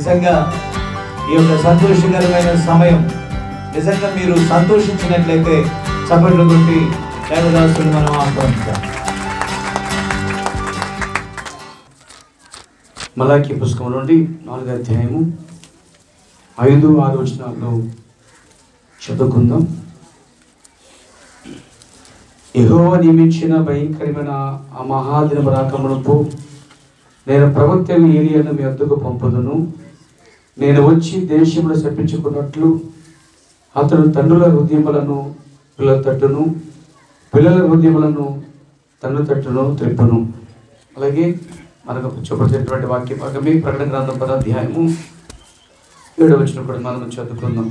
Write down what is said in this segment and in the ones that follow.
నిజంగా ఈ యొక్క సంతోషకరమైన సమయం నిజంగా మీరు సంతోషించినట్లయితే చప్పట్లు కొట్టి దేవదాసుని మనం ఆహ్వానించాం మలాకి పుస్తకం నుండి నాలుగు అధ్యాయము ఐదు ఆరు వచనాల్లో చదువుకుందాం యెహోవా నియమించిన భయంకరమైన ఆ మహాదిన రాకమునకు నేను ప్రవక్త ఏలియాను మీ అద్దకు పంపుదును నేను వచ్చి దేశంలో శపించుకున్నట్లు అతడు తండ్రుల హృదయములను పిల్లల తట్టును పిల్లల హృదయములను తండ్రి తట్టును త్రిప్పును అలాగే మనకు చూపబడినటువంటి వాక్య భాగమే ప్రకటన గ్రంథం పద అధ్యాయము ఏడవ వచ్చిన కూడా మనం చదువుకుందాం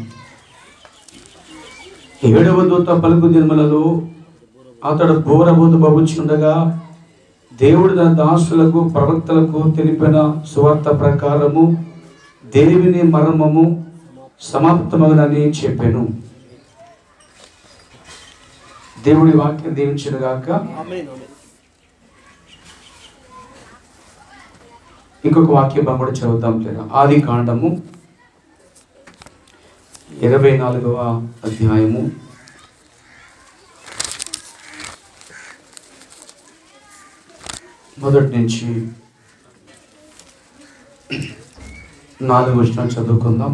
ఏడవ దూత పలుకు దినములలో అతడు బోరబోతు బబుచుండగా దేవుడు తన దాసులకు ప్రవక్తలకు తెలిపిన సువార్త ప్రకారము దేవుని మర్మము సమాప్తమగునని చెప్పాను దేవుడి వాక్యం దీవించునుగాక ఇంకొక వాక్యం కూడా చదువుతాం లేదా ఆది కాండము ఇరవై నాలుగవ అధ్యాయము మొదటి నుంచి నాలుగు వచ్చిన చదువుకుందాం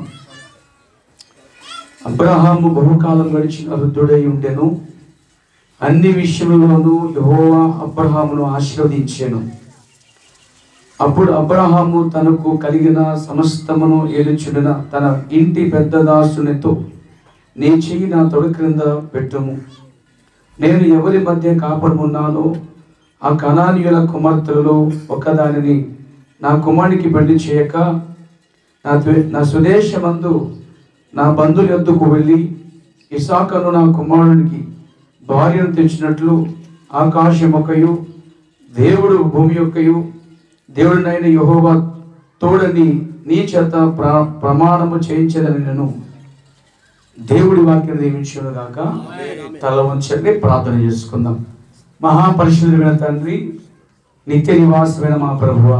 అబ్రహాము బహుకాలం గడిచిన వృద్ధుడై ఉండెను అన్ని విషయములోనూ యెహోవా అబ్రహామును ఆశీర్వదించాను అప్పుడు అబ్రహాము తనకు కలిగిన సమస్తమును ఏలుచుడిన తన ఇంటి పెద్ద దాసునితో నీ చెయ్యి నా తొడ క్రింద పెట్టుము నేను ఎవరి మధ్య కాపురమున్నానో ఆ కణానీయుల కుమార్తెలలో ఒకదానిని నా కుమారునికి పెళ్లి చేయక నా ద్వే- నా స్వదేశమందు నా బంధువుల యొద్దకు వెళ్ళి ఇసాకను నా కుమారునికి భార్యను తెచ్చినట్లు ఆకాశం ఒకయు దేవుడు భూమి యొక్కయు దేవుడినైన యెహోవా తోడని నీ చేత ప్ర ప్రమాణము చేయించదని నేను దేవుడి వాక్యం దీవించును గాక తల వంచండి ప్రార్థన చేసుకుందాం మహాపరిశుద్ధమైన తండ్రి నిత్య నివాసమైన మా ప్రభువ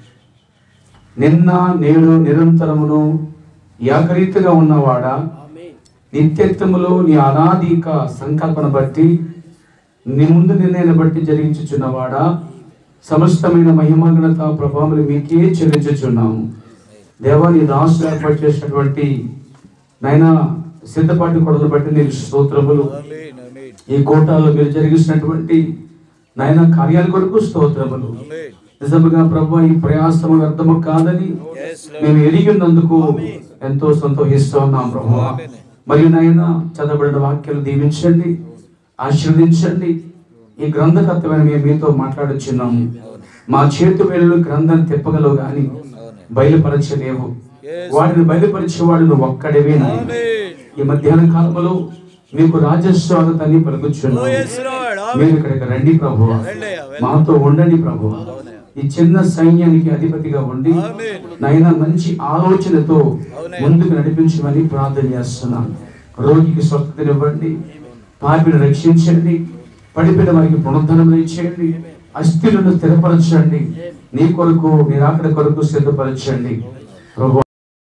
నిన్న నేడు నిరంతరమును ఏకరీతిగా ఉన్నవాడా నిత్యత్వములో నీ అనాదిక సంకల్పన బట్టి నీ ముందు నిర్ణయాన్ని బట్టి జరిగించుచున్నవాడా సమస్తమైన మహిమగణత ప్రభావములు మీకే చెల్లించుచున్నాము దేవా నీ దాసులు ఏర్పాటు చేసినటువంటి నైనా సిద్ధపాటి కొడలు బట్టి నీకు స్తోత్రములు ఈ కోటాల్లో మీరు జరిగిస్తున్నటువంటి నాయన కార్యాల కొరకు స్తోత్రములు నిజముగా ప్రభు ఈ ప్రయాసము వ్యర్థము కాదని మేము ఎరిగినందుకు ఎంతో సంతోషిస్తూ ఉన్నాం ప్రభు మరియు నాయన చదవబడిన వాక్యాలు దీవించండి ఆశీర్వదించండి ఈ గ్రంథకర్తమైన మేము మీతో మాట్లాడుచున్నాము మా చేతి వేళ్ళు గ్రంథం తిప్పగలవు గాని బయలుపరచలేవు వాటిని బయలుపరిచేవాడు నువ్వు ఒక్కడివే నాయన. ఈ మధ్యాహ్న కాలంలో మీకు రాజస్వాగతాన్ని పలుకుచున్నాము మీరు ఇక్కడికి రండి ప్రభు మాతో ఉండండి ప్రభు ఈ చిన్న సైన్యానికి అధిపతిగా ఉండి నైనా మంచి ఆలోచనతో ముందుకు నడిపించమని ప్రార్థన చేస్తున్నాను రోగికి స్వస్థతనివ్వండి పాపిని రక్షించండి పడిపోయిన వారికి పునరుద్ధరణ ఇచ్చేయండి అస్థిలను స్థిరపరచండి నీ కొరకు నీ రాకడ కొరకు సిద్ధపరచండి ప్రభు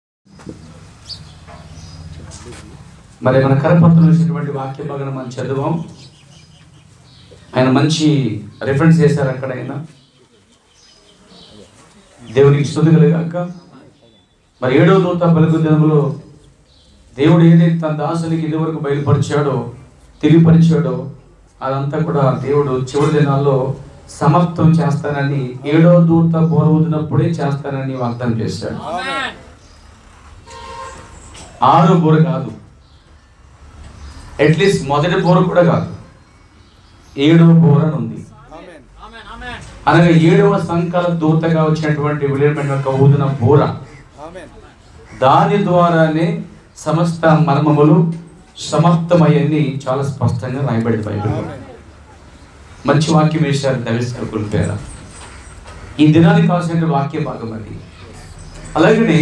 మరి మన కరపత్రం వేసినటువంటి వాక్య భాగం మనం చదువాం ఆయన మంచి రిఫరెన్స్ చేశారు అక్కడ ఆయన దేవునికి స్థుతి కలిగాక మరి ఏడో దూత పలుకు దినములో దేవుడు ఏదైతే తన దాసునికి ఇదివరకు బయలుపరిచాడో తెలియపరిచాడో అదంతా కూడా దేవుడు చివరి దినాల్లో సమాప్తం చేస్తానని ఏడో దూత బోరవుతున్నప్పుడే చేస్తానని వాగ్దానం చేశాడు ఆరు బోర కాదు అట్లీస్ట్ మొదటి బోర కూడా కాదు ఏడవ బోర అని ఉంది అనగా ఏడవ సంకాల దూతగా వచ్చినటువంటి విలియమైన యొక్క ఊదిన బోర దాని ద్వారానే సమస్త మర్మములు సమాప్తమయ్యని చాలా స్పష్టంగా రాయబడింది బైబిల్లో మంచి వాక్యం వేశారు దవిస్కరుల పేర ఈ దినానికి కావాల్సిన వాక్య భాగం అది అలాగనే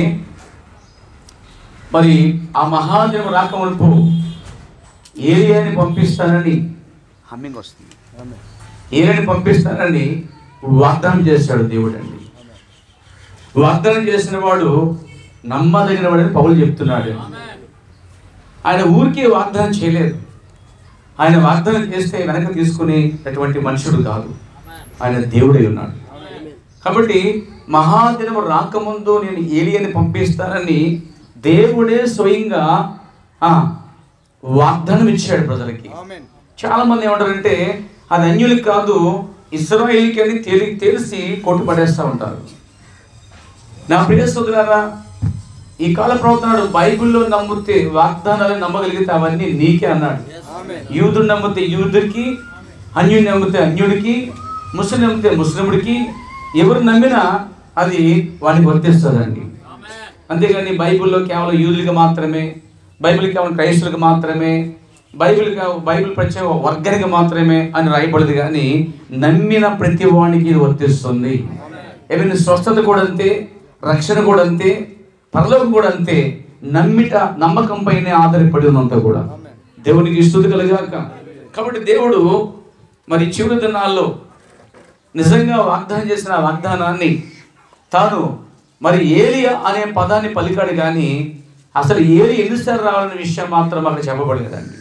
మరి ఆ మహాదేవ రాకమునుపు ఏరియాని పంపిస్తానని హమ్మింగ్ వస్తుంది ఏరియాని పంపిస్తానని వాగ్దానం చేశాడు దేవుడు అండి వాగ్దానం చేసిన వాడు నమ్మదగిన వాడని పౌలు చెప్తున్నాడు ఆయన ఊరికే వాగ్దానం చేయలేదు ఆయన వాగ్దానం చేస్తే వెనక తీసుకునేటటువంటి మనుషుడు కాదు ఆయన దేవుడై ఉన్నాడు కాబట్టి మహాదినము రాకముందు నేను ఏలియని పంపిస్తానని దేవుడే స్వయంగా ఆ, వాగ్దానం ఇచ్చాడు ప్రజలకి చాలా మంది ఏమంటారంటే అది అన్యులకి కాదు ఇస్రాయేల్కి అని తేలి తెలిసి కొట్టు పడేస్తూ ఉంటారు నా ప్రియ సోదరులారా ఈ కాల ప్రవర్తనాడు బైబిల్లో నమ్మితే వాగ్దానాలు నమ్మగలిగితే అవన్నీ నీకే అన్నాడు యూదుడు నమ్మితే యూదుడికి అన్యుని నమ్మితే అన్యుడికి ముస్లిం నమ్మితే ముస్లిముడికి ఎవరు నమ్మినా అది వాడికి వర్తిస్తుందండి అంతేగాని బైబిల్లో కేవలం యూదులకు మాత్రమే బైబిల్ కేవలం క్రైస్తులకు మాత్రమే బైబిల్ కా- బైబిల్ ప్రత్యేక వర్గానికి మాత్రమే అని రాయబడదు కానీ నమ్మిన ప్రతి వానికి ఇది వర్తిస్తుంది ఏమైనా స్వస్థత కూడా అంతే రక్షణ కూడా అంతే పరలోకం కూడా అంతే నమ్మిట నమ్మకం పైనే ఆధారపడి ఉన్నంత కూడా దేవునికి స్థుతి కలగాక కాబట్టి దేవుడు మరి చివరి దినాల్లో నిజంగా వాగ్దానం చేసిన ఆ వాగ్దానాన్ని తాను మరి ఏలియా అనే పదాన్ని పలికాడు కానీ అసలు ఏలి ఎన్నిసార్లు రావాలనే విషయం మాత్రం అక్కడ చెప్పబడలేదండి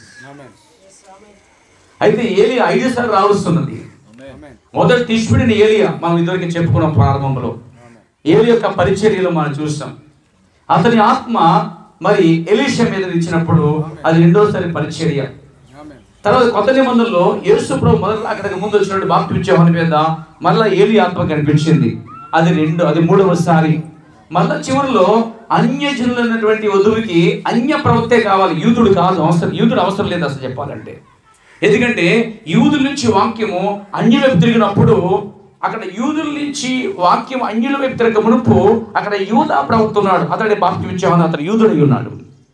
అయితే ఏలి ఐదు సార్లు రావస్తున్నది మొదటి తిష్పుడిని ఏలియా మనం ఇద్దరికి చెప్పుకున్నాం ప్రారంభంలో ఏలి యొక్క పరిచర్యలో మనం చూస్తాం అతని ఆత్మ మరి ఎలీషా మీద ఇచ్చినప్పుడు అది రెండోసారి పరిచర్య తర్వాత కొత్త నిబంధనలో యేసు ప్రభు మొదలు అక్కడికి ముందు వచ్చినట్టు బాప్తి ఇచ్చేవాని మీద మళ్ళా ఏలి ఆత్మ కనిపించింది అది రెండు అది మూడవసారి మళ్ళా చివరిలో అన్యజనులు అన్నటువంటి వధువుకి అన్య ప్రవక్తే కావాలి యూదుడు కాదు అవసరం యూదుడు అవసరం లేదు అసలు చెప్పాలంటే ఎందుకంటే యూదుల నుంచి వాక్యము అన్యుల వైపు తిరిగినప్పుడు అక్కడ యూదుల నుంచి వాక్యం అన్యుల వైపు తిరగక మునుపు అక్కడ యూదా ప్రవక్త ఉన్నాడు అతడి బాప్తి ఇచ్చేవాడు అతడు యూదుడై ఉన్నాడు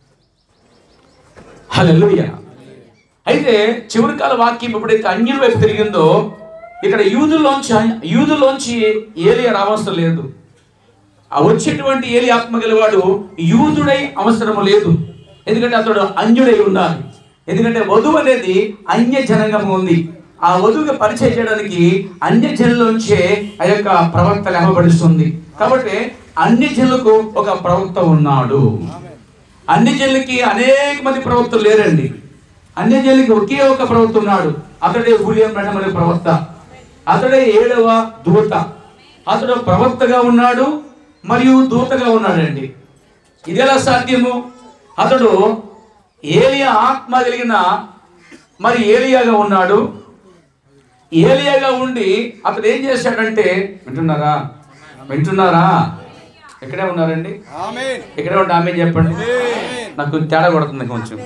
హల్లెలూయా అయితే చివరి కాల వాక్యం ఎప్పుడైతే అన్యుల వైపు తిరిగిందో ఇక్కడ యూదుల్లోంచి యూదుల్లోంచి ఏలియా రావసరం లేదు ఆ వచ్చేటువంటి ఏలి ఆత్మ గలవాడు యూదుడై అవసరము లేదు ఎందుకంటే అతడు అన్యుడై ఉండాలి ఎందుకంటే వధువు అనేది అన్య జనంగం ఉంది ఆ వధువుకి పరిచయం చేయడానికి అన్య జనులోంచే ఆ యొక్క ప్రవక్త లేవబడుస్తుంది కాబట్టి అన్య జనులకు ఒక ప్రవక్త ఉన్నాడు అన్ని జనులకి అనేక మంది ప్రవక్తలు లేరండి అన్ని జనులకి ఒకే ఒక ప్రవక్త ఉన్నాడు అతడే హులియం బ్రహ్మ అనే ప్రవక్త అతడే ఏడవ దూత అతడు ప్రవక్తగా ఉన్నాడు మరియు దూతగా ఉన్నాడండి ఇది ఎలా సాధ్యము అతడు ఏలియా ఆత్మ కలిగిన మరి ఏలియాగా ఉన్నాడు ఏలియాగా ఉండి అతడు ఏం చేశాడంటే వింటున్నారా వింటున్నారా ఎక్కడే ఉన్నారండి ఎక్కడే ఉంటే ఆమె చెప్పండి నాకు తేడా కొడుతుంది కొంచెం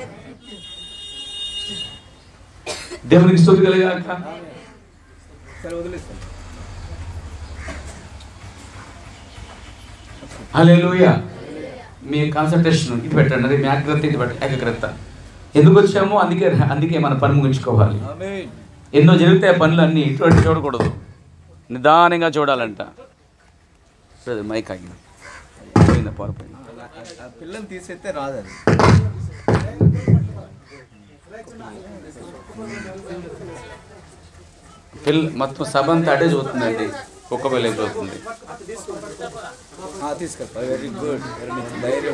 దేవునికి స్థుతి కలిగాక హల్లెలూయ మీ కాన్సన్ట్రేషన్ ఇది పెట్టండి అది మీ ఏకాగ్రత ఇది పెట్ట ఏకాగ్రత ఎందుకు వచ్చామో అందుకే అందుకే మన పని ముగించుకోవాలి ఎన్నో జరుగుతాయి పనులు అన్నీ ఇటువంటి చూడకూడదు నిదానంగా చూడాలంట బ్రదర్, మైక్ ఆగింది పోయిందా పారిపోయింది పిల్లలు తీసేస్తే రాదు అది పిల్ల మొత్తం సభ అంతా అడే చూస్తుందండి కుక్క పిల్ల చూస్తుంది తీసుకెళ్తా వెరీ గుడ్ ధైర్యం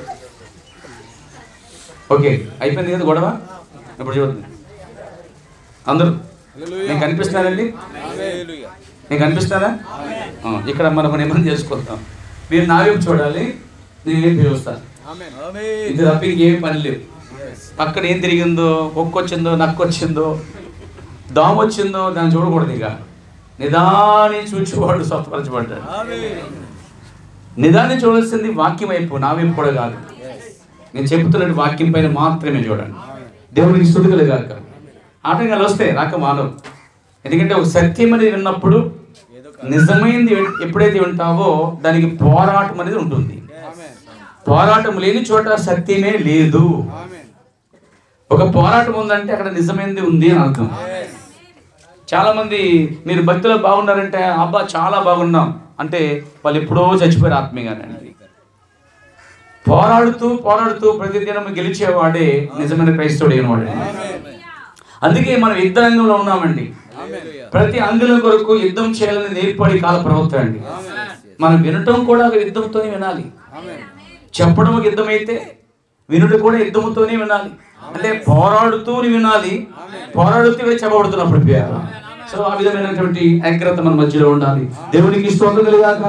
ఓకే అయిపోయింది కదా గొడవ ఇప్పుడు చూడండి అందరూ నేను కనిపిస్తున్నానండి నేను కనిపిస్తారా ఆ, ఇక్కడ మనం నిబంధన చేసుకుంటాం మీరు నా వైపు చూడాలి నేను ఏం చూస్తాను ఇది తప్ప ఇంకేం పని లేవు పక్కన ఏం తిరిగిందో కుక్క వచ్చిందో నక్క వచ్చిందో దోమ వచ్చిందో దాన్ని చూడకూడదు ఇక నిదాని చూచేవాడు స్వస్థపరచబడ్డాడు నిదాన్ని చూడాల్సింది వాక్యం వైపు నా వైపు కూడా కాదు నేను చెబుతున్నట్టు వాక్యం పైన మాత్రమే చూడండి దేవునికి స్థుతులు కాక ఆటంకాలు వస్తే రాక మానవు ఎందుకంటే ఒక సత్యం అనేది విన్నప్పుడు నిజమైనది ఎప్పుడైతే వింటావో దానికి పోరాటం అనేది ఉంటుంది పోరాటం లేని చోట సత్యమే లేదు ఒక పోరాటం ఉందంటే అక్కడ నిజమైనది ఉంది అని అర్థం చాలా మంది మీరు భక్తిలో బాగున్నారంటే అబ్బా చాలా బాగున్నాం అంటే వాళ్ళు ఎప్పుడో చచ్చిపోయారు ఆత్మీయంగానండి పోరాడుతూ పోరాడుతూ ప్రతిదినం గెలిచేవాడే నిజమైన క్రైస్తవుడు అయినవాడే అందుకే మనం యుద్ధ రంగంలో ఉన్నామండి ప్రతి అంగుల కొరకు యుద్ధం చేయాలని నేర్పడి కాల ప్రవక్త అండి మనం వినటం కూడా ఒక యుద్ధంతోనే వినాలి చెప్పడం ఒక యుద్ధమైతే వినుడు కూడా యుద్ధముతోనే వినాలి అంటే పోరాడుతూ వినాలి పోరాడుతూ చెప్పబడుతున్నప్పుడు ప్రియారా. సో ఆ విధమైనటువంటి ఏగ్రత మన మధ్యలో ఉండాలి దేవునికి స్తోత్రం కలిగాక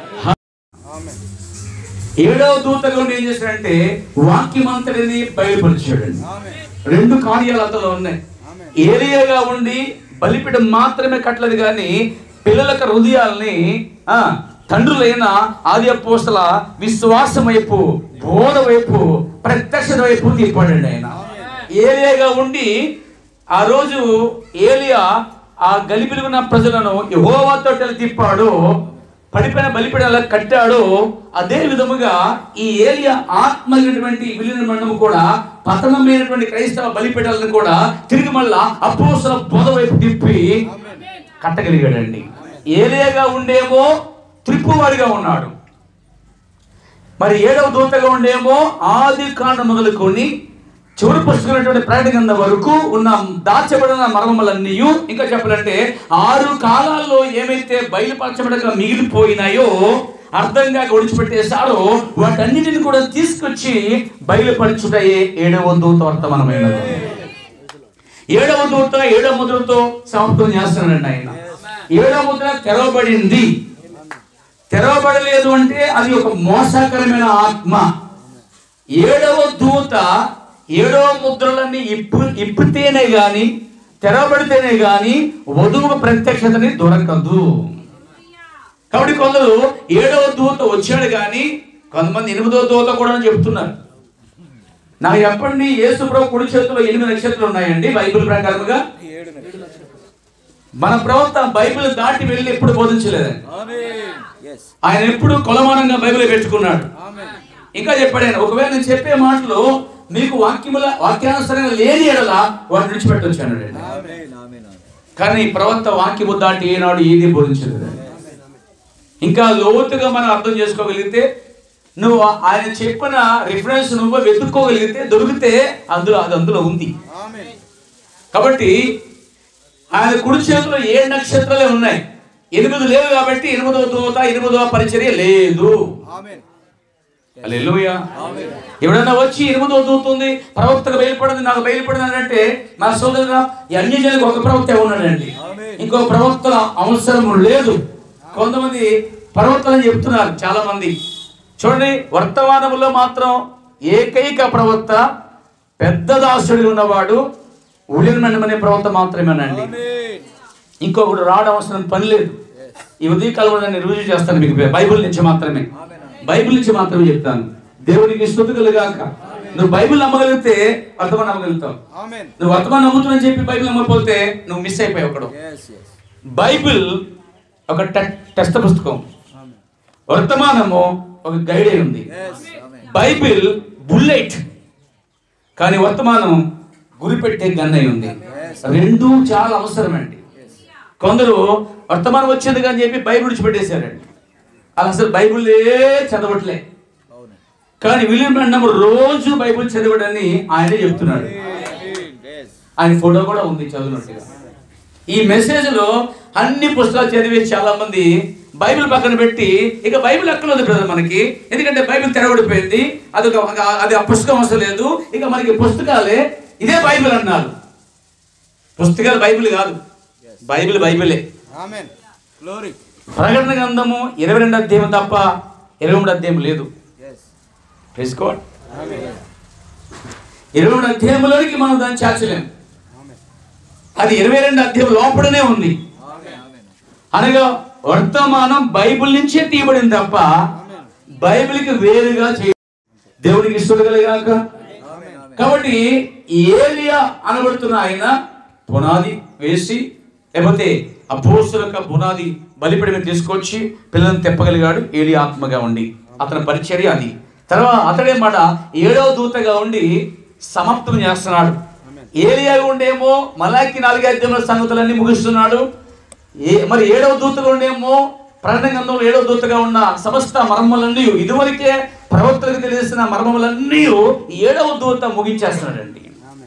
ఏడవ దూతగా ఉండి ఏం చేశాడంటే వాక్యమంతటిని బయలుపరిచాడండి రెండు కార్యాలు అతలో ఉన్నాయి ఏరియాగా ఉండి బలిపీఠం మాత్రమే కట్టలేదు కానీ పిల్లలకు హృదయాల్ని ఆ తండ్రులైన ఆది అపోస్తల విశ్వాసం వైపు బోధ వైపు ప్రత్యక్షత వైపు తిప్పాడండి ఆయన ఏలియాగా ఉండి ఆ రోజు ఏలియా ఆ గలిబిలి ఉన్న ప్రజలను యెహోవా తోటలు తిప్పాడు పడిపోయిన బలిపీడ ఎలా కట్టాడో అదే విధముగా ఈ ఏలియా ఆత్మమైనటువంటి విలీన మండము కూడా పతనమైనటువంటి క్రైస్తవ బలిపీఠాలను కూడా తిరిగి మళ్ళా అపోసల బోధ వైపు తిప్పి కట్టగలిగాడండి ఏలియాగా ఉండేమో త్రిప్పువాడిగా ఉన్నాడు మరి ఏడవ దూతగా ఉండేమో ఆది కాండ మొదలుకొని చివరి పుస్తకమైనటువంటి ప్రకటన గ్రంథం వరకు ఉన్న దాచబడిన మర్మములన్నీ ఇంకా చెప్పాలంటే ఆరు కాలాల్లో ఏమైతే బయలుపరచబడక మిగిలిపోయినాయో అర్థంగా ఒడిచిపెట్టేశారో వాటన్నిటిని కూడా తీసుకొచ్చి బయలుపరచుటయే ఏడవ దూత వర్తమానమైనది ఏడవ దూత ఏడవ ముద్రతో సమాప్తం చేస్తున్నాడండి ఆయన ఏడవ ముద్ర తెరవబడింది తెరవబడలేదు అంటే అది ఒక మోసకరమైన ఆత్మ ఏడవ దూత ఏడవ ముద్రలన్నీ ఇప్పు ఇప్పితేనే గాని తెరవబడితేనే గాని వధువు ప్రత్యక్షతని దొరకదు కాబట్టి కొందరు ఏడవ దూత వచ్చాడు కానీ కొంతమంది ఎనిమిదవ దూత కూడా అని చెప్తున్నారు నాకు చెప్పండి యేసుప్రభు కుడి చేతిలో ఎనిమిది నక్షత్రాలు ఉన్నాయండి బైబిల్ ప్రకారముగా ఏడు నెలలు. మన ప్రవక్త బైబిల్ దాటి వెళ్ళి ఎప్పుడు బోధించలేదండి ఎస్ ఆయన ఎప్పుడు కొలమానంగా బైబిల్ పెట్టుకున్నాడు ఇంకా చెప్పాడు ఆయన ఒకవేళ నేను చెప్పే మాటలు మీకు వాక్యముల వాక్యానుసరంగా లేని ఎడల వాటిని విడిచిపెట్టొచ్చు అన్నాడు ఆమేన్ ఆమేన్ ఆమేన్ కానీ ప్రవక్త వాక్యము దాటి ఏనాడు ఏది బోధించలేదు ఇంకా లోతుగా మనం అర్థం చేసుకోగలిగితే నువ్వు ఆయన చెప్పిన రిఫరెన్స్ నువ్వు వెతుక్కోగలిగితే దొరికితే అందులో అది అందులో ఉంది ఆమేన్ కాబట్టి ఆయన కుడి చేతిలో ఏడు నక్షత్రాలే ఉన్నాయి ఎనిమిది లేవు కాబట్టి ఎనిమిదవ దూత ఎనిమిదవ పరిచర్య లేదు ఆమేన్ హల్లెలూయా ఎవడన్నా వచ్చి ఎనిమిదో దూతుంది ప్రవక్తకు బయలుపడింది నాకు బయలుపడింది అని అంటే నా సోదరుగా ఈ అన్ని జనులకు ఒక ప్రవక్త ఉన్నాడండి ఆమేన్. ఇంకో ప్రవక్తల అవసరం లేదు కొంతమంది ప్రవక్తలని చెప్తున్నారు చాలా మంది చూడండి వర్తమానములో మాత్రం ఏకైక ప్రవక్త పెద్ద దాసుడి ఉన్నవాడు ఉలియన్ అనే ప్రవక్త మాత్రమేనండి ఆమేన్ ఇంకొకడు రావడం అవసరం పని లేదు ఈ ఉదయకాలంలో నేను రుజువు చేస్తాను మీకు బైబిల్ నుంచి మాత్రమే బైబిల్ నుంచి మాత్రమే చెప్తాను దేవునికి స్థుతి కలుగాక నువ్వు బైబిల్ నమ్మగలిగితే వర్తమానం నమ్మగలుగుతావు ఆమేన్ నువ్వు వర్తమానం నమ్ముతున్నా చెప్పి బైబిల్ నమ్మకపోతే నువ్వు మిస్ అయిపోయావు ఒకడు ఎస్ ఎస్ బైబిల్ ఒక టె- టెస్ట్ పుస్తకం ఆమేన్ వర్తమానము ఒక గైడ్ అయి ఉంది ఎస్ ఆమేన్ బైబిల్ బుల్లెట్ కానీ వర్తమానం గురిపెట్టే గన్ అయి ఉంది రెండు చాలా అవసరమండి కొందరు వర్తమానం వచ్చింది కానీ చెప్పి బైబిల్ విడిచిపెట్టేశారండి అలా అసలు బైబిల్లే చదవట్లే అవును కానీ విలియం బ్రండమ్ రోజు బైబిల్ చదవడని ఆయనే చెప్తున్నాడు ఆమేన్ ఎస్ ఆయన ఫోటో కూడా ఉంది చదివినట్టుగా ఈ మెసేజ్ లో అన్ని పుస్తకాలు చదివే చాలా మంది బైబిల్ పక్కన పెట్టి ఇక బైబిల్ ఎక్కడ ఉంది బ్రదర్ మనకి ఎందుకంటే బైబిల్ తెరవడిపోయింది అది ఒక ఒక- అది ఆ పుస్తకం అవసరం లేదు ఇక మనకి పుస్తకాలే ఇదే బైబిల్ అన్నారు పుస్తకాలు బైబిల్ కాదు బైబిల్ బైబిలే ఆమేన్ గ్లోరీ ప్రకటన గ్రంథము ఇరవై రెండు అధ్యాయం తప్ప ఇరవై మూడు అధ్యాయం లేదు ఎస్ తెలుసుకోండి ఆమేన్ ఇరవై మూడు అధ్యాయంలోనికి మనం దాన్ని చేర్చలేము ఆమేన్ అది ఇరవై రెండు అధ్యాయం లోపలనే ఉంది ఆమేన్ ఆమేన్ అనగా వర్తమానం బైబిల్ నుంచే తీయబడింది తప్ప బైబిల్కి వేరుగా చేయ దేవునికి ఇష్టగలిగాక ఆమేన్ ఆమేన్ కాబట్టి ఏలియా అనబడుతున్న ఆయన పునాది వేసి లేకపోతే అపోస్తుల యొక్క పునాది బలిపడి మీద తీసుకొచ్చి పిల్లల్ని తెప్పగలిగాడు ఏలియా ఆత్మగా ఉండి అతని పరిచర్య అది తర్వాత అతడే మాట ఏడవ దూతగా ఉండి సమాప్తం చేస్తున్నాడు ఏలియా ఉండేమో మలాకి నాలుగు అధ్యాయుల సంగతులన్నీ ముగిస్తున్నాడు ఏ మరి ఏడవ దూతగా ఉండేమో ప్రకటన గ్రంథంలో ఏడవ దూతగా ఉన్న సమస్త మర్మములన్నీ ఇదివరకే ప్రవక్తలకు తెలిసిన మర్మములన్నీ ఈ ఏడవ దూత ముగించేస్తున్నాడండి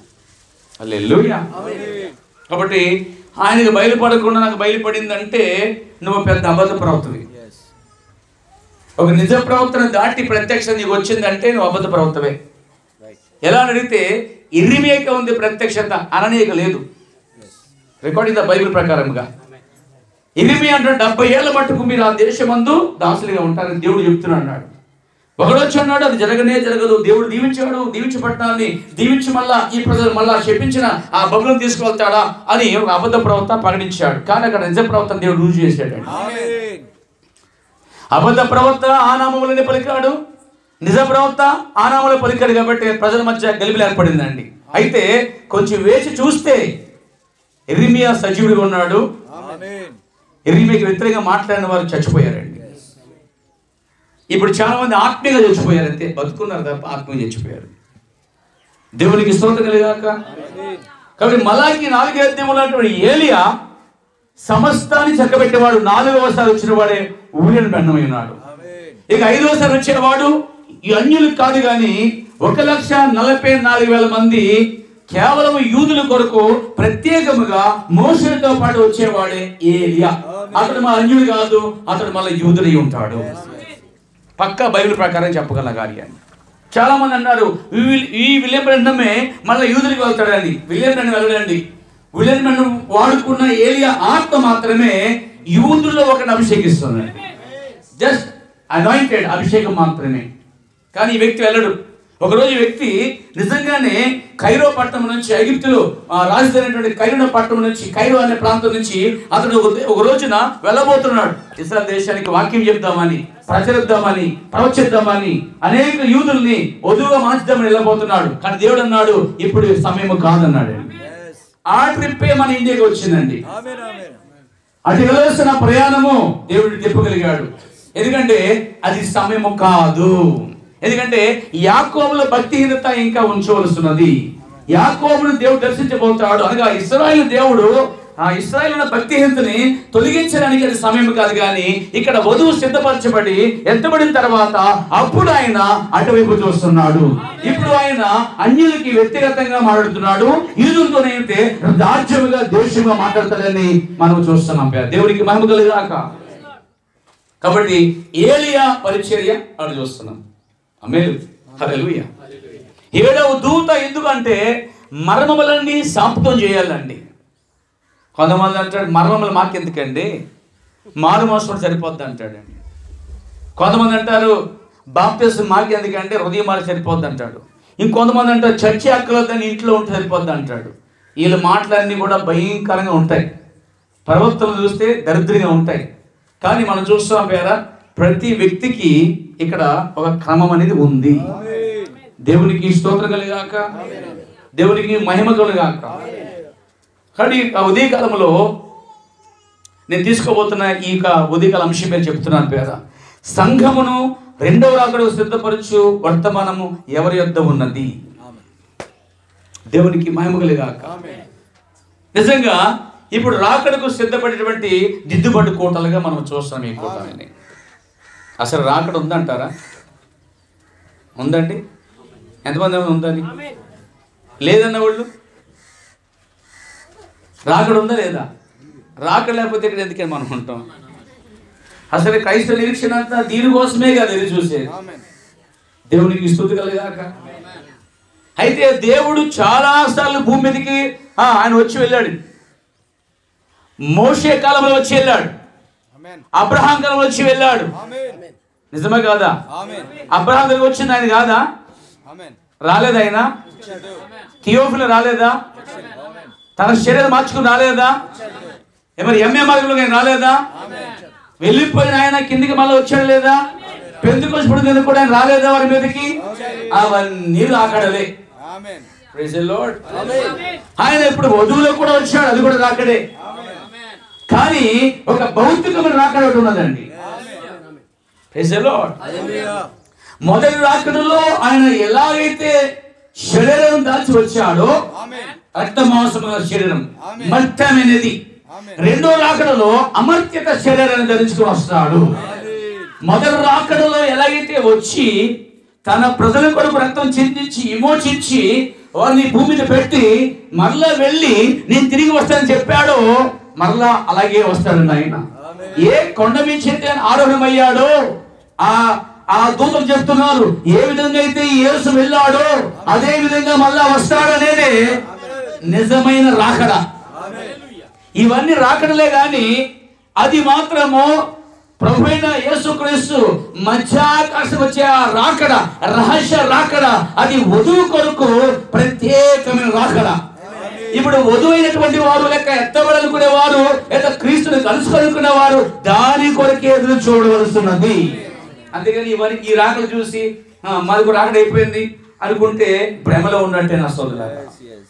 హల్లెలూయా కాబట్టి ఆయనకు బయలుపడకుండా నాకు బయలుపడిందంటే నువ్వు పెద్ద అబద్ధ ప్రవక్తవి ఎస్ ఒక నిజ ప్రవక్తను దాటి ప్రత్యక్ష నీకు వచ్చిందంటే నువ్వు అబద్ధ ప్రవక్తవే ఎలా అని అడిగితే ఇర్రిమేక ఉంది ప్రత్యక్షత అననీయక లేదు రికార్డింగ్ ద బైబిల్ ప్రకారంగా ఇరిమి అంటే డెబ్బై ఏళ్ళ మట్టుకు మీరు ఆ దేశమందు దాసులుగా ఉంటారని దేవుడు చెప్తున్నాడు అన్నాడు ఒకడు వచ్చి అన్నాడు అది జరగనే జరగదు దేవుడు దీవించాడు దీవించి పట్టణాన్ని దీవించి మళ్ళా ఈ ప్రజలు మళ్ళా చెప్పించిన ఆ బబులను తీసుకువెళ్తాడా అని ఒక అబద్ధ ప్రవక్త ప్రకటించాడు కానీ అక్కడ నిజ ప్రవక్త దేవుడు రుజువు చేశాడు ఆమేన్ అబద్ధ ప్రవక్త ఆ నామములనే పలికాడు నిజ ప్రవక్త ఆ నామములు పలికాడు కాబట్టి ప్రజల మధ్య గలిబిలు ఏర్పడిందండి అయితే కొంచెం వేచి చూస్తే ఎరిమియా సజీవుడిగా ఉన్నాడు ఆమేన్ ఎరిమియాకి వ్యతిరేకంగా మాట్లాడిన వారు చచ్చిపోయారండి ఇప్పుడు చాలా మంది ఆత్మీయంగా చచ్చిపోయారు అంతే బతుకున్నారు తప్ప ఆత్మీయంగా చచ్చిపోయారు దేవునికి స్తోత్రం కలిగాక కాబట్టి మలాకి నాలుగే అధ్యాయం ఉన్నటువంటి ఏలియా సమస్తాన్ని చక్కబెట్టేవాడు నాలుగవసారి వచ్చిన వాడే ఊరియన్ బెన్నమై ఉన్నాడు ఆమేన్ ఇక ఐదవసారి వచ్చేవాడు ఈ అన్యులకు కాదు కానీ ఒక లక్ష నలభై నాలుగు వేల మంది కేవలం యూదుల కొరకు ప్రత్యేకముగా మోషులతో పాటు వచ్చేవాడే ఏలియా అతడు మా అన్యుడు కాదు అతడు మళ్ళీ యూదుడై ఉంటాడు పక్క బైబిల్ ప్రకారం చెప్పగల కార్యాన్ని చాలా మంది అన్నారు ఈ విల్- ఈ విలియం బ్రెండమే మళ్ళీ యూదులకు వెళ్తాడని విలియం బ్రెండం వెళ్ళడండి విలియం బ్రెండం వాడుకున్న ఏలియా ఆత్మ మాత్రమే యూదుల్లో ఒకరిని అభిషేకిస్తుంది జస్ట్ అనాయింటెడ్ అభిషేకం మాత్రమే కానీ ఈ వ్యక్తి వెళ్ళడు ఒకరోజు ఈ వ్యక్తి నిజంగానే కైరో పట్టణం నుంచి ఐగిప్తులో ఆ, రాజధాని కైరో పట్టణం నుంచి కైరో అనే ప్రాంతం నుంచి అతడు ఒక ఒక రోజున వెళ్ళబోతున్నాడు ఇస్రాయల్ దేశానికి వాక్యం చెప్దామని ప్రచరిద్దామని ప్రవచిద్దామని అనేక యూదుల్ని వధువుగా మార్చుదామని వెళ్ళబోతున్నాడు కానీ దేవుడు అన్నాడు ఇప్పుడు సమయం కాదన్నాడు yes ఆ ట్రిప్పే మన ఇండియాకి వచ్చిందండి ఆమేన్ ఆమేన్ అటు వెళ్ళవలసిన ప్రయాణము దేవుడు తిప్పగలిగాడు ఎందుకంటే అది సమయము కాదు ఎందుకంటే యాకోబుల భక్తిహీనత ఇంకా ఉంచవలసినది యాకోబును దేవుడు దర్శించబోతాడు అనగా ఇస్రాయేల్ దేవుడు ఆ ఇస్రాయేల్ ఉన్న భక్తిహీనతని తొలగించడానికి అది సమయం కాదు కానీ ఇక్కడ వధువు సిద్ధపరచబడి ఎత్తబడిన తర్వాత అప్పుడు ఆయన అటువైపు చూస్తున్నాడు ఇప్పుడు ఆయన అన్యులకి వ్యక్తిగతంగా మాట్లాడుతున్నాడు యూదులతోనైతే రాజ్యముగా దేశంగా మాట్లాడతాడని మనం చూస్తున్నాం దేవుడికి మహిమ కలిగాక కాబట్టి ఏలియా పరిచర్య అని చూస్తున్నాం అమేలు హల్లెలూయా ఏడవ దూత ఎందుకంటే మర్మములన్నీ సాంపుతం చేయాలండి కొంతమంది అంటాడు మర్మములు మాకెందుకండి మారు మోసం సరిపోద్ది అంటాడండి కొంతమంది అంటారు బాప్తిసం మాకెందుకంటే హృదయం మారి సరిపోద్ది అంటాడు ఇంకొంతమంది అంటారు చర్చి అక్కలొద్దని ఇంట్లో ఉంటే సరిపోద్ది అంటాడు వీళ్ళ మాటలన్నీ కూడా భయంకరంగా ఉంటాయి ప్రవక్తలు చూస్తే దరిద్రంగా ఉంటాయి కానీ మనం చూస్తున్నాం పేర ప్రతి వ్యక్తికి ఇక్కడ ఒక క్రమం అనేది ఉంది దేవునికి స్తోత్రం కలిగాక దేవునికి మహిమ కలుగాక కానీ ఆ ఉదయకాలంలో నేను తీసుకోబోతున్న ఈ యొక్క ఉదయకాల అంశం పేరు చెప్తున్నాను పేర సంఘమును రెండవ రాకడు సిద్ధపరచు వర్తమానము ఎవరి యొద్ద ఉన్నది దేవునికి మహిమ కలిగాక నిజంగా ఇప్పుడు రాకడకు సిద్ధపడేటువంటి దిద్దుబాటు కోటలుగా మనం చూస్తాం ఈ కోటలని అసలు రాకడ ఉందంటారా ఉందండి ఎంతమంది ఉందని లేదన్న వాళ్ళు రాకడ ఉందా లేదా రాకడ లేకపోతే ఇక్కడ ఎందుకని మనం ఉంటాం అసలు క్రైస్తవ నిరీక్షణ అంతా దీనికోసమే కదా ఎదురు చూసేది ఆమేన్ దేవునికి స్థుతి కలగాక అయితే దేవుడు చాలా సార్లు భూమి మీదకి ఆ, ఆయన వచ్చి వెళ్ళాడు మోషే కాలంలో వచ్చి వెళ్ళాడు ఆమేన్ అబ్రహాం కాలంలో వచ్చి వెళ్ళాడు ఆమేన్ నిజమే కాదా ఆమేన్ అబ్రహాం దగ్గర వచ్చింది ఆయన కాదా ఆమేన్ రాలేదా ఆయన వచ్చాడు థియోఫిల్ రాలేదా తన శరీరం మార్చుకుని రాలేదా మరి ఎంఏ మార్గంలో ఆయన రాలేదా వెళ్ళిపోయిన ఆయన కిందికి మళ్ళీ వచ్చాడు లేదా పెందుకొచ్చినప్పుడు మీద కూడా ఆయన రాలేదా వారి మీదకి అవన్నీ రాకడలే ఆమేన్ Praise the Lord. ఆయన ఇప్పుడు వధువులో కూడా వచ్చాడు అది కూడా రాకడే కానీ ఒక భౌతికమైన రాకడ ఒకటి ఉన్నదండి Praise the Lord. హల్లెలూయా మొదటి రాకడలో ఆయన ఎలాగైతే శరీరం దాల్చి వచ్చాడో ఆమేన్ రక్త మాంసముల శరీరం ఆమేన్. మర్త్యమైనది ఆమేన్. రెండో రాకడలో అమర్త్యత శరీరాన్ని ధరించుకుని వస్తాడు మొదటి రాకడలో ఎలాగైతే వచ్చి తన ప్రజల కొరకు రక్తం చిందించి విమోచించి వారిని భూమి మీద పెట్టి మరలా వెళ్ళి నేను తిరిగి వస్తానని చెప్పాడో మరలా అలాగే వస్తాడు ఆయన ఏ కొండ నుంచి అయితే ఆయన ఆరోహణమయ్యాడో ఆ ఆ దూతలు చెప్తున్నారు ఏ విధంగా అయితే యేసు వెళ్ళాడో అదే విధంగా మళ్ళా వస్తాడనేదే నిజమైన రాకడ ఇవన్నీ రాకడలే గాని అది మాత్రము ప్రభువైన యేసుక్రీస్తు మధ్యాకాశం వచ్చే ఆ రాకడ రహస్య రాకడ అది వధువు కొరకు ప్రత్యేకమైన రాకడ ఇప్పుడు వధువైనటువంటి వారు లెక్క ఎత్తబడనుకునే వారు లేదా క్రీస్తుని కలుసుకొనుకునే వారు దాని కొరకే ఎదురు చూడవలసినది అందుకని ఇవన్నీ ఈ రాకలు చూసి "ఆ, మాది కూడా రాకడ అయిపోయింది అనుకుంటే భ్రమలో ఉన్నట్టే నా సోదరులారా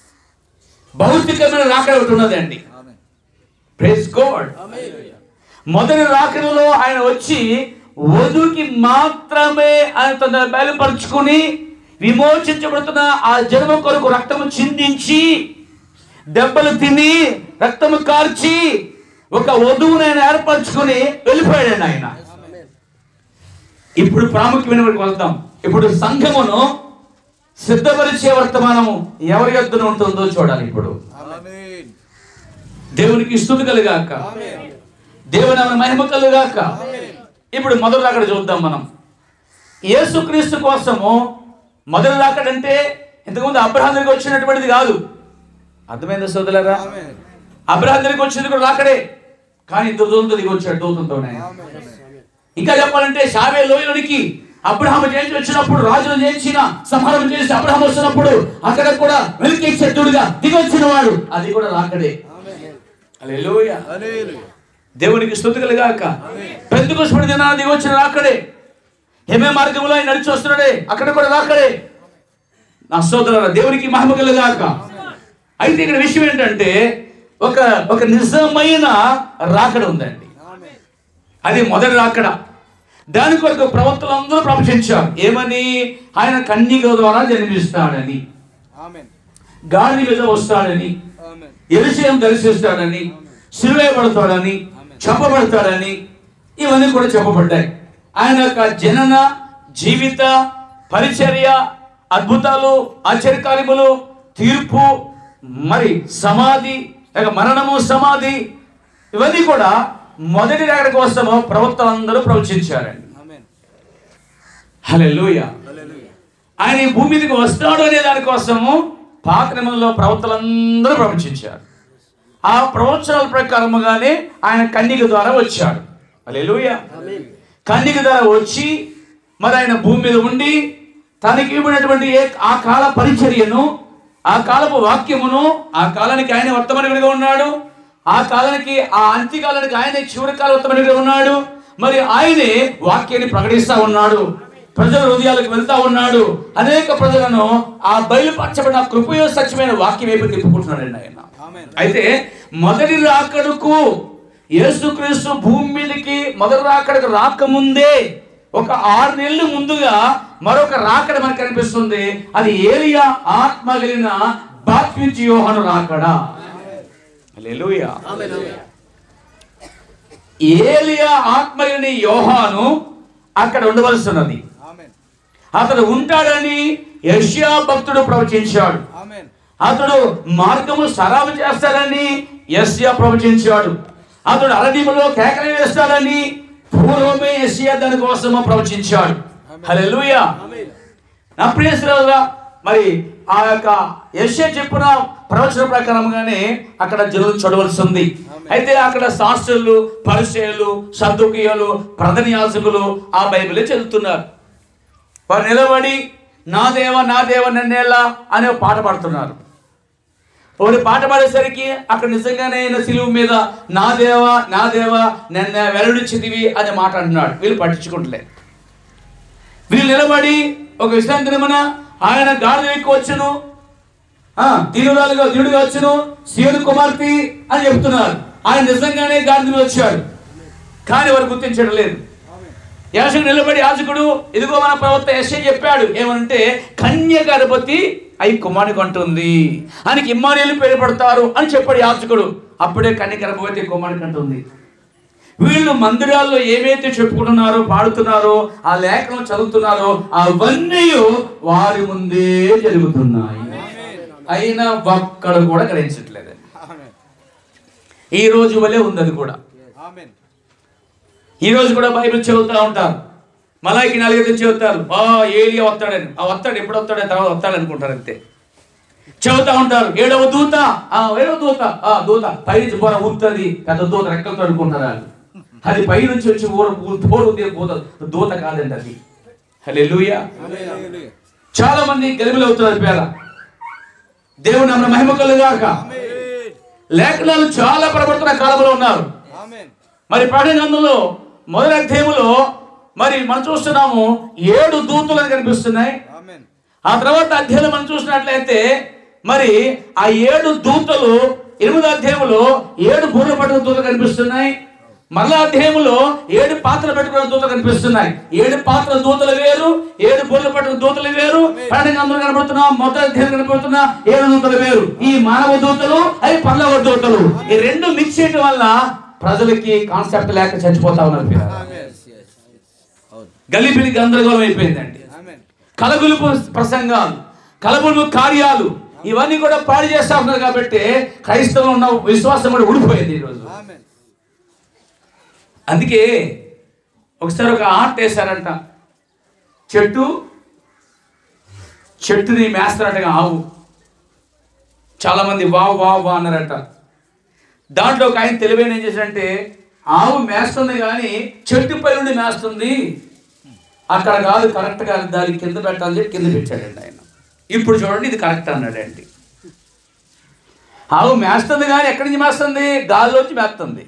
భౌతికమైన రాకడ ఒకటి ఉన్నదండి ప్రేస్ గాడ్ మొదటి రాకడలో ఆయన వచ్చి వధుకి మాత్రమే ఆయన తన బయలుపరుచుకుని విమోచించబడుతున్న ఆ జన్మ కొరకు రక్తము చిందించి దెబ్బలు తిని రక్తము కార్చి ఒక వధువుని ఆయన ఏర్పరచుకుని వెళ్ళిపోయాడు ఆయన ఇప్పుడు ప్రాముఖ్యమైన వాడికి వెళ్తాం ఇప్పుడు సంఘమును సిద్ధపరిచే వర్తమానము ఎవరి యొద్దన ఉంటుందో చూడాలి ఇప్పుడు ఆమేన్ దేవునికి స్థుతి కలుగాక దేవుని ఆమె మహిమ కలుగాక ఇప్పుడు మొదటి రాకడ చూద్దాం మనం యేసుక్రీస్తు కోసము మొదటి రాకడంటే ఇంతకుముందు అబ్రహాం దగ్గరికి వచ్చినటువంటిది కాదు అర్థమైందా సోదరులారా ఆమేన్ అబ్రహాం దగ్గరికి వచ్చింది కూడా రాకడే కానీ ఇద్దరు దూతంతో దిగి వచ్చాడు దూతంతోనే ఇంకా చెప్పాలంటే షావే లోయలోనికి అబ్రహాం జయించి వచ్చినప్పుడు రాజులు జయించిన సంహారం చేసి అబ్రహాం వచ్చినప్పుడు అక్కడ కూడా వెలికి శత్రుడుగా దిగి వచ్చిన వాడు అది కూడా రాకడే హల్లెలూయా హల్లెలూయా దేవునికి స్థుతి కలుగాక పెందుకోసపడి దినాన దిగి వచ్చిన రాకడే హేమే మార్గంలో ఆయన నడిచి వస్తున్నాడే అక్కడ కూడా రాకడే నా సోదరుల దేవునికి మహిమ కలుగాక అయితే ఇక్కడ విషయం ఏంటంటే ఒక ఒక నిజమైన రాకడ ఉందండి ఆమేన్ అది మొదటి రాకడ దాని కొరకు ప్రవక్తలందరూ ప్రవచించారు ఏమని ఆయన కన్యక ద్వారా జన్మిస్తాడని ఆమేన్ గాడి మీద వస్తాడని ఆమేన్ ఎరుశయం దర్శిస్తాడని సిలువేయబడతాడని చెప్పబడతాడని ఇవన్నీ కూడా చెప్పబడ్డాయి ఆయన యొక్క జనన జీవిత పరిచర్య అద్భుతాలు ఆశ్చర్యకార్యములు తీర్పు మరి సమాధి లేక మరణము సమాధి ఇవన్నీ కూడా మొదటి రాకడ కోసము ప్రవక్తలందరూ ప్రవచించారండి ఆమేన్ హల్లెలూయా హల్లెలూయా ఆయన ఈ భూమి మీదకి వస్తాడు అనే దానికోసము పాత నిబంధనలో ప్రవక్తలందరూ ప్రవచించారు ఆ ప్రవచనాల ప్రకారముగానే ఆయన కన్నిక ద్వారా వచ్చాడు హల్లెలూయా కన్నిక ద్వారా వచ్చి మరి ఆయన భూమి మీద ఉండి తనకి ఇవ్వబడినటువంటి ఏ ఆ కాల పరిచర్యను ఆ కాలపు వాక్యమును ఆ కాలానికి ఆయన వర్తమానికుడిగా ఉన్నాడు ఆ కాలానికి ఆ అంత్యకాలానికి ఆయన చివరి కాల వర్తమానికుడిగా ఉన్నాడు మరి ఆయనే వాక్యాన్ని ప్రకటిస్తా ఉన్నాడు ప్రజల హృదయాలకు వెళ్తా ఉన్నాడు అనేక ప్రజలను ఆ బయలుపరచబడిన కృపయో సత్యమైన వాక్యం వైపు తిప్పుకుంటున్నాడు ఆయన ఆమేన్ అయితే మొదటి రాకడకు యేసుక్రీస్తు భూమి మీదకి మొదటి రాకడకు రాకముందే ఒక ఆరు నెలలు ముందుగా మరొక రాకడ మనకు కనిపిస్తుంది అది ఏలియా ఆత్మ కలిగిన బాప్తించి యోహాను రాకడ హల్లెలూయా ఏలియా ఆత్మ కలిగిన యోహాను అక్కడ ఉండవలసినది ఆమేన్ అతడు ఉంటాడని యెషయా భక్తుడు ప్రవచించాడు ఆమేన్ అతడు మార్గము సరాలు చేస్తాడని యస్యా ప్రవచించాడు అతడు అరణ్యములో కేకలు వేస్తాడని పూర్వమే యస్యా దాని కోసము ప్రవచించాడు హల్లెలూయా నా ప్రియ శ్రోతలారా, మరి ఆ యొక్క యశ్య చెప్పిన ప్రవచన ప్రకారంగానే అక్కడ జనులు చదవలసి ఉంది అయితే అక్కడ శాస్త్రులు పరిచయాలు సర్దుకీయులు ప్రధాన యాజకులు ఆ బైబిలే చదువుతున్నారు వారు నిలబడి నా దేవ నా దేవ నన్నేలా అనే ఒక పాట పాడుతున్నారు ఒకటి పాట పాడేసరికి అక్కడ నిజంగానే ఆయన సిలువు మీద నా దేవ నా దేవ నన్ను వెల్లడిచ్చితివి అనే మాట అంటున్నాడు వీళ్ళు పట్టించుకుంటలే వీళ్ళు నిలబడి ఒక విశ్రాంతి దినమున ఆయన గాడిద ఎక్కి వచ్చును ఆ, దీనురాలుగా దీనుడిగా వచ్చును సీయుడు కుమార్తె అని చెప్తున్నారు ఆయన నిజంగానే గాడిద మీద వచ్చాడు కానీ వారు గుర్తించడం లేదు యాజకుడు నిలబడి యాజకుడు ఇదిగో మన ప్రవక్త యశ్య చెప్పాడు ఏమంటే కన్య గర్భవతి అయి కుమారునికి అంటుంది ఆయనకి ఇమ్మానియలు పేరు పెడతారు అని చెప్పాడు యాజకుడు అప్పుడే కన్య గర్భవతి కుమారునికి అంటుంది వీళ్ళు మందిరాల్లో ఏమైతే చెప్పుకుంటున్నారో పాడుతున్నారో ఆ లేఖనం చదువుతున్నారో అవన్నీ వారి ముందే జరుగుతున్నాయి అయినా ఒక్కడు కూడా గ్రహించట్లేదు ఆమేన్ ఈ రోజు వలే ఉంది అది కూడా ఆమేన్ ఈ రోజు కూడా బైబిల్ చదువుతూ ఉంటారు మలాయికి నాలుగైదు నుంచి చెబుతారు ఆ ఏలియా వస్తాడని ఆ వస్తాడు ఎప్పుడు వస్తాడని తర్వాత వస్తాడు అనుకుంటారు అంతే చెబుతా ఉంటారు ఏడవ దూత ఆ ఏడవ దూత ఆ దూత పైనుంచి బోర ఊతుంది పెద్ద దూత రెక్కలతో అనుకుంటారు వాళ్ళు అది పైనుంచి వచ్చి ఊర ఊరు దూత దూత కాదండి అది హల్లెలూయా Hallelujah. చాలా మంది గలిబిలు అవుతున్నారు పేర దేవుని నామమున మహిమ కలుగాక Amen. లేఖనాలు చాలా ప్రబడుతున్న కాలంలో ఉన్నారు Amen. మరి ప్రకటన గ్రంథంలో మొదటి అధ్యాయములో మరి మనం చూస్తున్నాము ఏడు దూతలు అని కనిపిస్తున్నాయి Amen. ఆ తర్వాత అధ్యాయంలో మనం చూసినట్లయితే మరి ఆ ఏడు దూతలు ఎనిమిదో అధ్యాయంలో ఏడు బూరె పట్టుకున్న దూతలు కనిపిస్తున్నాయి మళ్ళా అధ్యాయంలో ఏడు పాత్రలు పెట్టుకున్న దూతలు కనిపిస్తున్నాయి ఏడు పాత్రల దూతలు వేరు ఏడు బూరెలు పట్టుకున్న దూతలు వేరు ప్రకటన అందరూ కనబడుతున్నా మొదటి అధ్యాయం కనబడుతున్నా ఏడు దూతలు వేరు ఈ మానవ దూతలు అవి పల్లవ దూతలు ఈ రెండు మిక్స్ చేయడం వల్ల ప్రజలకి కాన్సెప్ట్ లేక చచ్చిపోతా ఉన్నారు పిల్లలు. Amen. అవును. గలిబిలి గందరగోళం అయిపోయిందండి Amen. కలగులుపు ప్రసంగాలు కలబులు కార్యాలు ఇవన్నీ కూడా పాడు చేస్తా ఉన్నారు కాబట్టి క్రైస్తవులు ఉన్న విశ్వాసం కూడా ఊడిపోయింది ఈరోజు Amen. అందుకే ఒకసారి ఒక ఆర్ట్ వేశారంట చెట్టు చెట్టుని మేస్తారంటగా ఆవు చాలా మంది వావ్ వావ్ వా అన్నారట దాంట్లో ఒక ఆయన తెలివైన ఏం చేశాడంటే ఆవు మేస్తుంది కానీ చెట్టుపై నుండి మేస్తుంది అక్కడ కాదు కరెక్ట్గా దాని కింద పెట్టాలని చెప్పి కింద పెట్టాడండి ఆయన ఇప్పుడు చూడండి ఇది కరెక్ట్ అన్నాడండి ఆవు మేస్తుంది కానీ ఎక్కడి నుంచి మేస్తుంది గాల్లోంచి మేస్తుంది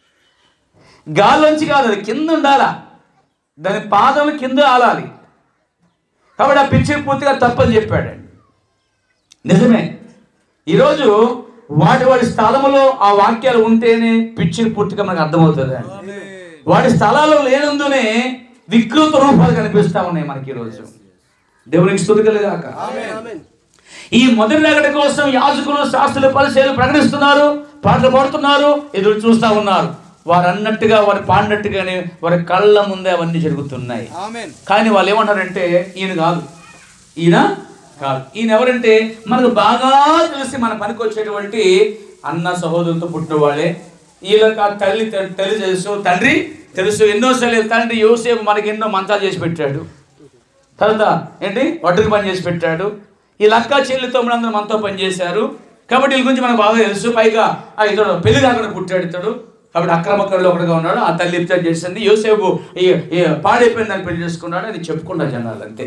గాల్లోంచి కాదు అది కింద ఉండాలా దాని పాదం కింద ఆలాలి కాబట్టి ఆ పిచ్చి పూర్తిగా తప్పని చెప్పాడండి నిజమే ఈరోజు వాటి వాడి స్థలములో ఆ వాక్యాలు ఉంటేనే పిచ్చి పూర్తిగా మనకు అర్థమవుతుంది Amen. వాడి స్థలాల్లో లేనందునే వికృత రూపాలు కనిపిస్తా ఉన్నాయి మనకి ఈరోజు దేవునికి స్థుతి కలిగాక Amen. ఈ మొదటి రగడ కోసం యాజకులు శాస్త్రులు పరిచయాలు ప్రకటిస్తున్నారు పాటలు పాడుతున్నారు ఎదురు చూస్తా ఉన్నారు వారు అన్నట్టుగా వారు పాడినట్టుగానే వారి కళ్ళ ముందే అవన్నీ జరుగుతున్నాయి Amen. కానీ వాళ్ళు ఏమంటారంటే ఈయన కాదు ఈయన కాదు ఈయన ఎవరంటే మనకు బాగా తెలిసి మన పనికి వచ్చేటువంటి అన్న సహోదరులతో పుట్టిన వాళ్ళే వీళ్ళకి ఆ తల్లి తల్లి తెలుసు తండ్రి తెలుసు ఎన్నోసార్లు తండ్రి యోసేపు మనకి ఎన్నో మంచాలు చేసి పెట్టాడు తర్వాత ఏంటి వడ్డుకు పని చేసి పెట్టాడు ఈ లక్క చెల్లితో అందరూ మనతో పని చేశారు కాబట్టి వీళ్ళ గురించి మనకు బాగా తెలుసు పైగా ఆ ఇతడు పెళ్లి కాకుండా పుట్టాడు ఇతడు కాబట్టి అక్రమక్కడిలో ఒకటిగా ఉన్నాడు ఆ తల్లి ఇప్చారు చేసింది యోసేపు ఈ ఈ పాడైపోయిన దాన్ని పెళ్లి చేసుకున్నాడు అని చెప్పుకుంటా జనాలు అంతే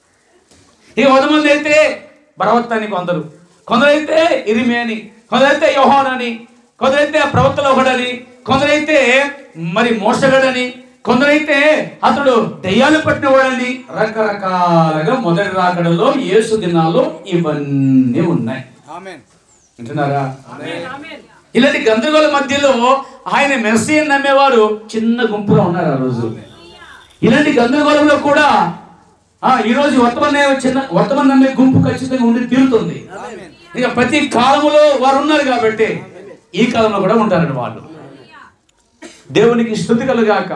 ఇక కొంతమంది అయితే బలవత్ అని కొందరు కొందరైతే ఇరిమి అని కొందరైతే యోహాన్ అని కొందరైతే ప్రవక్తలో ఒకడని కొందరైతే మరి మోసగడని కొందరైతే అతడు దెయ్యాలు పట్టినవాడని రకరకాలుగా మొదటి రాకడలో యేసు దినాల్లో ఇవన్నీ ఉన్నాయి Amen. వింటున్నారా ఇలాంటి గందరగోళ మధ్యలో ఆయన మెస్సీ అని నమ్మేవారు చిన్న గుంపులో ఉన్నారు ఆ రోజు ఇలాంటి గందరగోళంలో కూడా ఆ ఈ రోజు వర్తమాన చిన్న వర్తమాన నమ్మే గుంపు ఖచ్చితంగా ఉండి తీరుతుంది Amen. ఇక ప్రతి కాలములో వారు ఉన్నారు కాబట్టి ఈ కాలంలో కూడా ఉంటారండి వాళ్ళు దేవునికి స్థుతి కలుగాక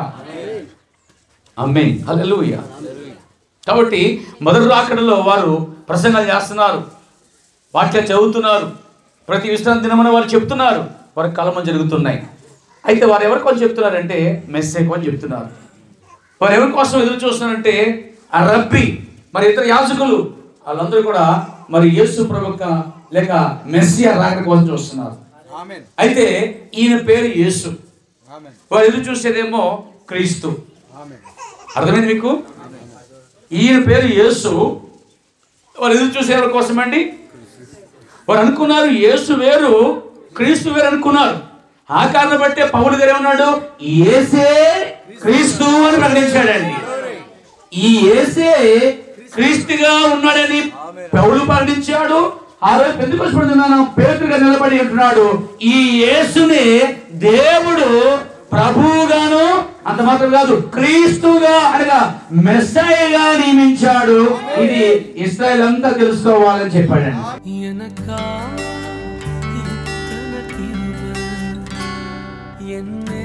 అమ్మే హల్లెలూయా కాబట్టి మొదటి రాకడలో వారు ప్రసంగాలు చేస్తున్నారు వాక్యాలు చదువుతున్నారు ప్రతి విశ్రాంతి దినమున వారు చెప్తున్నారు వారి కలమ జరుగుతున్నాయి అయితే వారు ఎవరి కోసం చెప్తున్నారంటే మెస్సేజ్ అని చెప్తున్నారు వారు ఎవరి కోసం ఎదురు చూస్తున్నారంటే ఆ రబ్బి మరి ఇతర యాజకులు వాళ్ళందరూ కూడా మరి యేసు ప్రవక్త లేక మెస్సియా రాకడ కోసం చూస్తున్నారు Amen. అయితే ఈయన పేరు యేసు Amen. వారు ఎదురు చూసేదేమో క్రీస్తు Amen. అర్థమైంది మీకు ఈయన పేరు యేసు వారు ఎదురు చూసే ఎవరి కోసం అండి వారు అనుకున్నారు యేసు వేరు క్రీస్తు వేరు అనుకున్నారు ఆ కారణం బట్టే పౌలు గారు ఏమన్నాడు ఏసే క్రీస్తు అని ప్రకటించాడండి ఈ ఏసే క్రీస్తుగా ఉన్నాడని పౌలు ప్రకటించాడు ఆ రోజు పెద్దకొచ్చి పడుతున్నాను పేతుగా నిలబడి ఉంటున్నాడు ఈ యేసుని దేవుడు ప్రభువుగాను అంత మాత్రం కాదు క్రీస్తుగా అనగా మెస్సయ్యగా నియమించాడు ఇది ఇస్రాయల్ అంతా తెలుసుకోవాలని చెప్పాడండి எனக்கா இத்தனை கிருபை என்னை